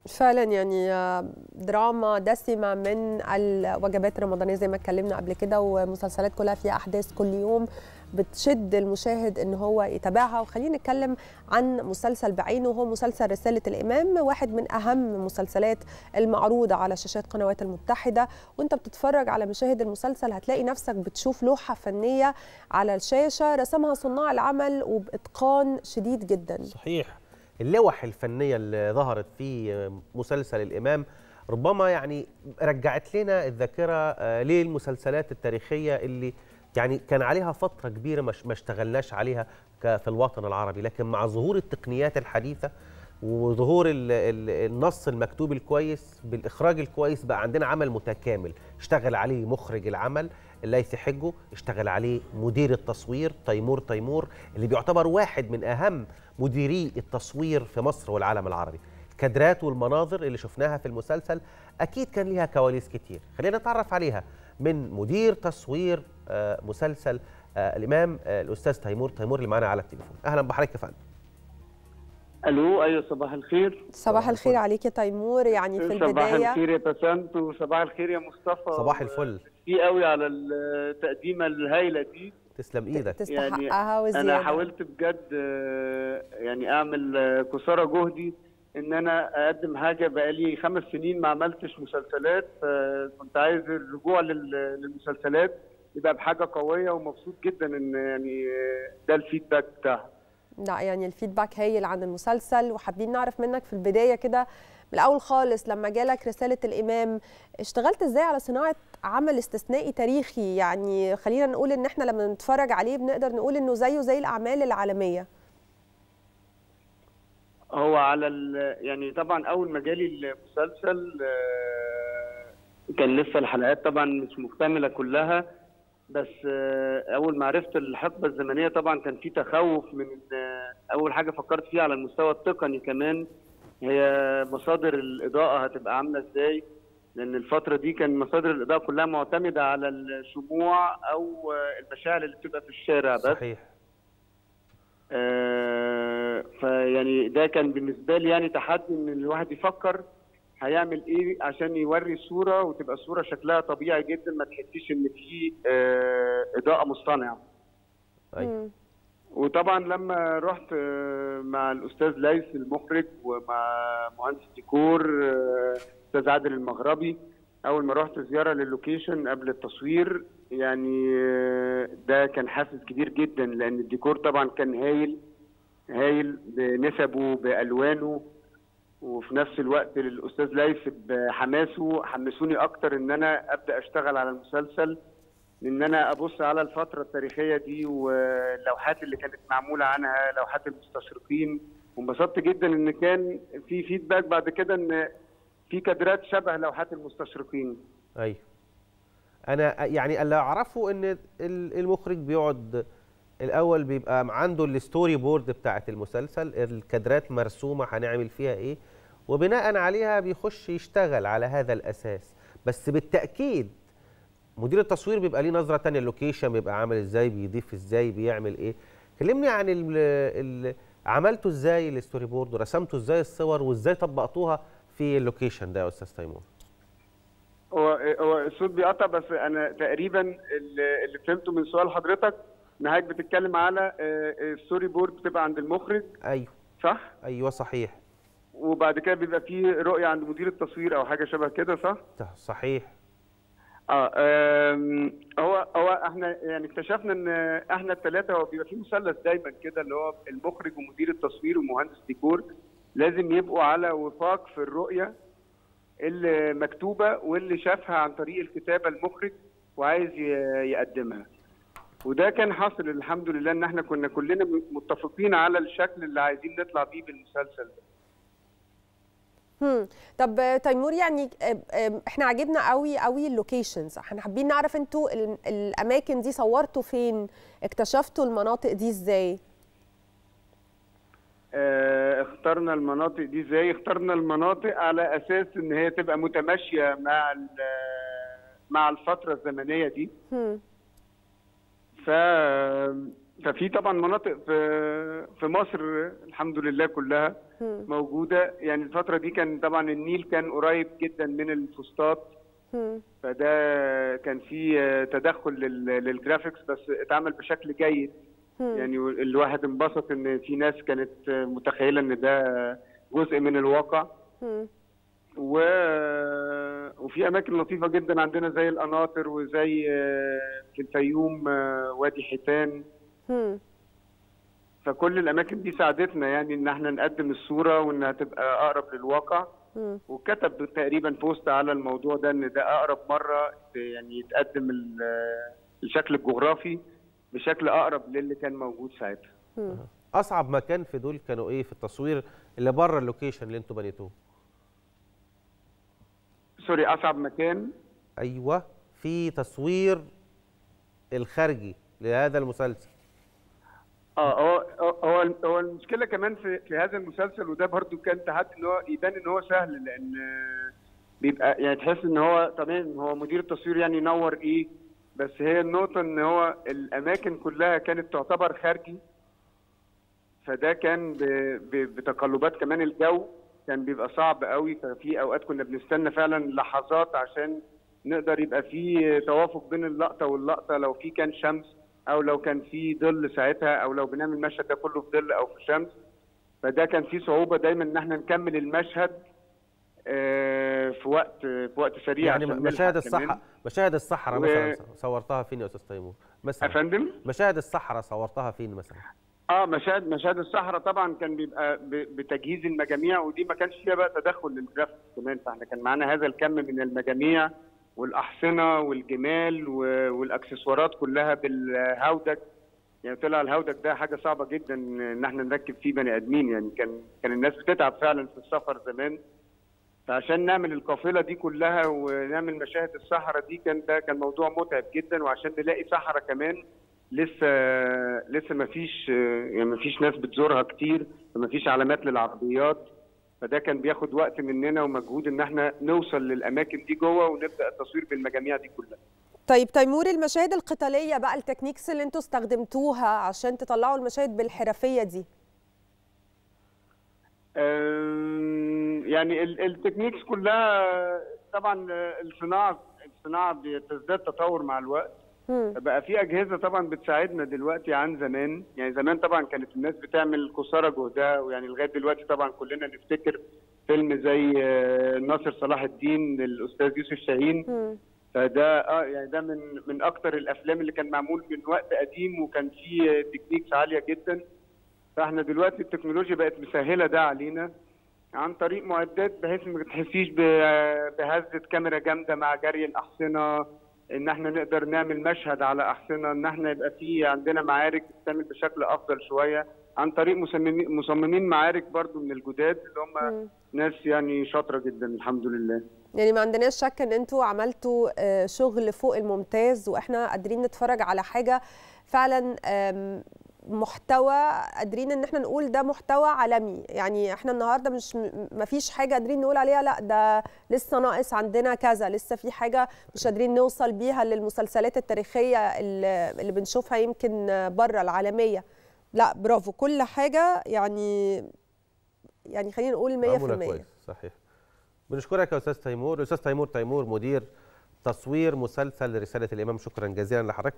فعلا يعني دراما دسمه من الوجبات الرمضانيه زي ما اتكلمنا قبل كده ومسلسلات كلها فيها احداث كل يوم بتشد المشاهد ان هو يتابعها وخلينا نتكلم عن مسلسل بعينه وهو مسلسل رساله الامام واحد من اهم المسلسلات المعروضه على شاشات قنوات المتحده وانت بتتفرج على مشاهد المسلسل هتلاقي نفسك بتشوف لوحه فنيه على الشاشه رسمها صناع العمل وباتقان شديد جدا صحيح اللوح الفنيه اللي ظهرت في مسلسل الامام ربما يعني رجعت لنا الذاكره للمسلسلات التاريخيه اللي يعني كان عليها فتره كبيره ما اشتغلناش عليها في الوطن العربي لكن مع ظهور التقنيات الحديثه وظهور النص المكتوب الكويس بالاخراج الكويس بقى عندنا عمل متكامل اشتغل عليه مخرج العمل الليثي حجه اشتغل عليه مدير التصوير تيمور تيمور اللي بيعتبر واحد من اهم مديري التصوير في مصر والعالم العربي الكادرات والمناظر اللي شفناها في المسلسل اكيد كان ليها كواليس كتير خلينا نتعرف عليها من مدير تصوير مسلسل الامام الاستاذ تيمور تيمور اللي معانا على التليفون اهلا بحضرتك يا فندم الو ايوه صباح الخير صباح الخير عليك يا تيمور يعني في البدايه صباح الخير يا بسنت وصباح الخير يا مصطفى صباح الفل في قوي على التقديمه الهايله دي تسلم ايدك تستحقها وزياده انا حاولت بجد يعني اعمل قصارى جهدي ان انا اقدم حاجه بقالي خمس سنين ما عملتش مسلسلات فكنت عايز الرجوع للمسلسلات يبقى بحاجه قويه ومبسوط جدا ان يعني ده الفيدباك بتاعها لا يعني الفيدباك هايل عن المسلسل وحابين نعرف منك في البدايه كده من الاول خالص لما جالك رساله الامام اشتغلت ازاي على صناعه عمل استثنائي تاريخي يعني خلينا نقول ان احنا لما نتفرج عليه بنقدر نقول انه زيه زي الاعمال العالميه هو على يعني طبعا اول ما جالي المسلسل كان لسه الحلقات طبعا مش مكتمله كلها بس اول ما عرفت الحقبه الزمنيه طبعا كان في تخوف من اول حاجه فكرت فيها على المستوى التقني كمان هي مصادر الاضاءه هتبقى عامله ازاي لان الفتره دي كان مصادر الاضاءه كلها معتمده على الشموع او المشاعل اللي بتبقى في الشارع بس صحيح آه فيعني ده كان بالنسبه لي يعني تحدي ان الواحد يفكر هيعمل ايه عشان يوري صوره وتبقى الصوره شكلها طبيعي جدا ما تحسيش ان في آه اضاءه مصطنعه. ايوه وطبعا لما رحت آه مع الاستاذ ليث المخرج ومع مهندس ديكور استاذ عادل المغربي اول ما رحت زياره للوكيشن قبل التصوير يعني ده كان حافز كبير جدا لان الديكور طبعا كان هايل هايل بنسبه بالوانه وفي نفس الوقت للاستاذ ليث بحماسه حمسوني اكتر ان انا ابدا اشتغل على المسلسل ان انا ابص على الفتره التاريخيه دي واللوحات اللي كانت معموله عنها لوحات المستشرقين وانبسطت جدا ان كان في فيدباك بعد كده ان في كادرات شبه لوحات المستشرقين ايوه انا يعني اللي اعرفه ان المخرج بيقعد الاول بيبقى عنده الستوري بورد بتاعه المسلسل الكادرات مرسومه هنعمل فيها ايه وبناء عليها بيخش يشتغل على هذا الاساس بس بالتاكيد مدير التصوير بيبقى ليه نظره ثانيه اللوكيشن بيبقى عامل ازاي بيضيف ازاي بيعمل ايه كلمني عن ال ال عملته ازاي الستوري بورد ورسمته ازاي الصور وازاي طبقتوها في اللوكيشن ده يا استاذ تيمور هو هو الصوت بيقطع بس انا تقريبا اللي فهمته من سؤال حضرتك ان حضرتك بتتكلم على الستوري بورد بتبقى عند المخرج ايوه صح ايوه صحيح وبعد كده بيبقى في رؤيه عند مدير التصوير او حاجه شبه كده صح صحيح اه هو هو احنا يعني اكتشفنا ان احنا الثلاثه هو بيبقى في مثلث دايما كده اللي هو المخرج ومدير التصوير ومهندس ديكور لازم يبقوا على وفاق في الرؤيه اللي مكتوبه واللي شافها عن طريق الكتابه المخرج وعايز يقدمها وده كان حاصل الحمد لله ان احنا كنا كلنا متفقين على الشكل اللي عايزين نطلع بيه بالمسلسل ده هم. طب تيمور يعني احنا عجبنا قوي قوي اللوكيشنز احنا حابين نعرف انتوا الاماكن دي صورتوا فين اكتشفتوا المناطق دي ازاي اه اخترنا المناطق دي ازاي اخترنا المناطق على اساس ان هي تبقى متماشيه مع مع الفتره الزمنيه دي هم. ف ففي طبعا مناطق في في مصر الحمد لله كلها مم. موجوده يعني الفتره دي كان طبعا النيل كان قريب جدا من الفسطاط مم. فده كان في آه، تدخل لل- للجرافيكس بس اتعمل بشكل جيد مم. يعني الواحد انبسط ان في ناس كانت آه، متخيله ان ده جزء من الواقع مم. و... وفي اماكن لطيفه جدا عندنا زي القناطر وزي آه، في الفيوم آه، وادي حيتان مم. فكل الاماكن دي ساعدتنا يعني ان احنا نقدم الصوره وانها تبقى اقرب للواقع مم. وكتب تقريبا بوست على الموضوع ده ان ده اقرب مره يعني يتقدم ال- الشكل الجغرافي بشكل اقرب للي كان موجود ساعتها مم. اصعب مكان في دول كانوا ايه في التصوير اللي بره اللوكيشن اللي انتوا بنيتوه سوري اصعب مكان ايوه في تصوير الخارجي لهذا المسلسل اه هو هو هو المشكله كمان في في هذا المسلسل وده برضو كان تحدي ان هو يبان ان هو سهل لان بيبقى يعني تحس ان هو تمام هو مدير التصوير يعني ينور ايه بس هي النقطه ان هو الاماكن كلها كانت تعتبر خارجي فده كان ب- ب- بتقلبات كمان الجو كان بيبقى صعب قوي ففي اوقات كنا بنستنى فعلا لحظات عشان نقدر يبقى في توافق بين اللقطه واللقطه لو في كان شمس او لو كان في ظل ساعتها او لو بنعمل المشهد ده كله في ظل او في شمس فده كان في صعوبه دايما ان احنا نكمل المشهد آه، في وقت في وقت سريع يعني عشان مشاهد نلحق كمان. الصحراء مشاهد الصحراء و- مثلا صورتها فين يا استاذ تيمور يا مثلا فندم مشاهد الصحراء صورتها فين مثلا اه مشاهد مشاهد الصحراء طبعا كان بيبقى ب- بتجهيز المجاميع ودي ما كانش فيها بقى تدخل للجرافيك كمان فاحنا كان معانا هذا الكم من المجاميع والاحصنه والجمال و- والاكسسوارات كلها بالهودج يعني طلع الهودج ده حاجه صعبه جدا ان احنا نركب فيه بني ادمين يعني كان كان الناس بتتعب فعلا في السفر زمان فعشان نعمل القافله دي كلها ونعمل مشاهد الصحراء دي كان ده كان موضوع متعب جدا وعشان نلاقي صحراء كمان لسه لسه ما فيش يعني ما فيش ناس بتزورها كتير فما فيش علامات للعربيات فده كان بياخد وقت مننا ومجهود ان احنا نوصل للاماكن دي جوه ونبدا التصوير بالمجاميع دي كلها طيب تيمور المشاهد القتاليه بقى التكنيكس اللي انتوا استخدمتوها عشان تطلعوا المشاهد بالحرفيه دي أم، يعني ال- التكنيكس كلها طبعا الصناعه الصناعه بتزداد تطور مع الوقت مم. بقى في اجهزه طبعا بتساعدنا دلوقتي عن زمان يعني زمان طبعا كانت الناس بتعمل قصارى جهدها ويعني لغايه دلوقتي طبعا كلنا نفتكر فيلم زي آه، ناصر صلاح الدين للاستاذ يوسف شاهين مم. فده اه يعني ده من من اكتر الافلام اللي كان معمول من وقت قديم وكان فيه تكنيكس عاليه جدا فاحنا دلوقتي التكنولوجيا بقت مسهله ده علينا عن طريق معدات بحيث ما تحسيش ب- بهزه كاميرا جامده مع جري الاحصنه ان احنا نقدر نعمل مشهد على احصنه ان احنا يبقى في عندنا معارك تتعمل بشكل افضل شويه عن طريق مصممين مصممين معارك برضو من الجداد اللي هم مم. ناس يعني شاطره جدا الحمد لله يعني ما عندناش شك ان انتوا عملتوا آه، شغل فوق الممتاز واحنا قادرين نتفرج على حاجه فعلا آم، محتوى قادرين ان احنا نقول ده محتوى عالمي يعني احنا النهارده مش ما فيش حاجه قادرين نقول عليها لا ده لسه ناقص عندنا كذا لسه في حاجه مش قادرين نوصل بيها للمسلسلات التاريخيه اللي اللي بنشوفها يمكن بره العالميه لا برافو كل حاجه يعني يعني خلينا نقول 100% معمولة كويس صحيح بنشكرك يا استاذ تيمور الاستاذ تيمور تيمور مدير تصوير مسلسل رساله الامام شكرا جزيلا لحضرتك